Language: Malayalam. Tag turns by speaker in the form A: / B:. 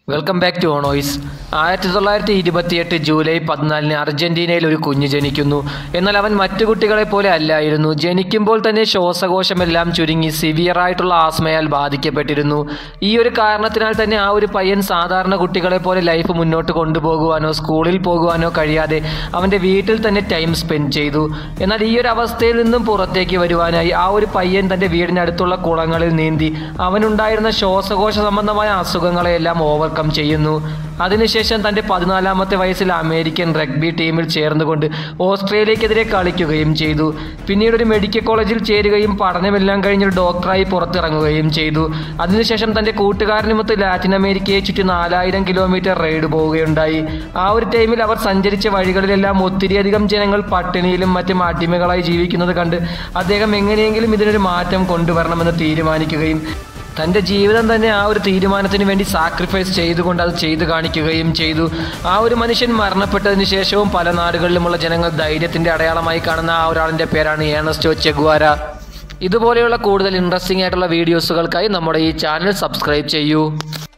A: വെൽക്കം ബാക്ക് ടു ഓണോയിസ് ആയിരത്തി തൊള്ളായിരത്തി ഇരുപത്തിയെട്ട് ജൂലൈ പതിനാലിന് അർജന്റീനയിൽ ഒരു കുഞ്ഞ് ജനിക്കുന്നു എന്നാൽ അവൻ മറ്റു കുട്ടികളെ പോലെ അല്ലായിരുന്നു ജനിക്കുമ്പോൾ തന്നെ ശ്വാസകോശമെല്ലാം ചുരുങ്ങി സിവിയറായിട്ടുള്ള ആസ്മയാൽ ബാധിക്കപ്പെട്ടിരുന്നു ഈ ഒരു കാരണത്തിനാൽ തന്നെ ആ ഒരു പയ്യൻ സാധാരണ കുട്ടികളെ പോലെ ലൈഫ് മുന്നോട്ട് കൊണ്ടുപോകുവാനോ സ്കൂളിൽ പോകുവാനോ കഴിയാതെ അവൻ്റെ വീട്ടിൽ തന്നെ ടൈം സ്പെൻഡ് ചെയ്തു എന്നാൽ ഈ ഒരു അവസ്ഥയിൽ നിന്നും പുറത്തേക്ക് വരുവാനായി ആ ഒരു പയ്യൻ തൻ്റെ വീടിനടുത്തുള്ള കുളങ്ങളിൽ നീന്തി അവനുണ്ടായിരുന്ന ശ്വാസകോശ സംബന്ധമായ അസുഖങ്ങളെയെല്ലാം ഓവർകം ചെയ്യുന്നു അതിനുശേഷം തൻ്റെ പതിനാലാമത്തെ വയസ്സിൽ അമേരിക്കൻ റഗ്ബി ടീമിൽ ചേർന്നുകൊണ്ട് ഓസ്ട്രേലിയക്കെതിരെ കളിക്കുകയും ചെയ്തു പിന്നീട് ഒരു മെഡിക്കൽ കോളേജിൽ ചേരുകയും പഠനമെല്ലാം കഴിഞ്ഞൊരു ഡോക്ടറായി പുറത്തിറങ്ങുകയും ചെയ്തു അതിനുശേഷം തൻ്റെ കൂട്ടുകാരനുമൊത്ത് ലാറ്റിൻ അമേരിക്കയെ ചുറ്റി നാലായിരം കിലോമീറ്റർ റൈഡ് പോവുകയുണ്ടായി ആ ഒരു ടൈമിൽ അവർ സഞ്ചരിച്ച വഴികളിലെല്ലാം ഒത്തിരിയധികം ജനങ്ങൾ പട്ടിണിയിലും മറ്റും അടിമകളായി ജീവിക്കുന്നത് കണ്ട് അദ്ദേഹം എങ്ങനെയെങ്കിലും ഇതിനൊരു മാറ്റം കൊണ്ടുവരണമെന്ന് തീരുമാനിക്കുകയും തൻ്റെ ജീവിതം തന്നെ ആ ഒരു തീരുമാനത്തിന് വേണ്ടി സാക്രിഫൈസ് ചെയ്തുകൊണ്ട് അത് ചെയ്തു കാണിക്കുകയും ചെയ്തു ആ ഒരു മനുഷ്യൻ മരണപ്പെട്ടതിന് ശേഷവും പല നാടുകളിലുമുള്ള ജനങ്ങൾ ധൈര്യത്തിൻ്റെ അടയാളമായി കാണുന്ന ആ ഒരാളിൻ്റെ പേരാണ് ഏണസ്റ്റോ ചെഗുവാര ഇതുപോലെയുള്ള കൂടുതൽ ഇൻട്രസ്റ്റിംഗ് ആയിട്ടുള്ള വീഡിയോസുകൾക്കായി നമ്മുടെ ഈ ചാനൽ സബ്സ്ക്രൈബ് ചെയ്യൂ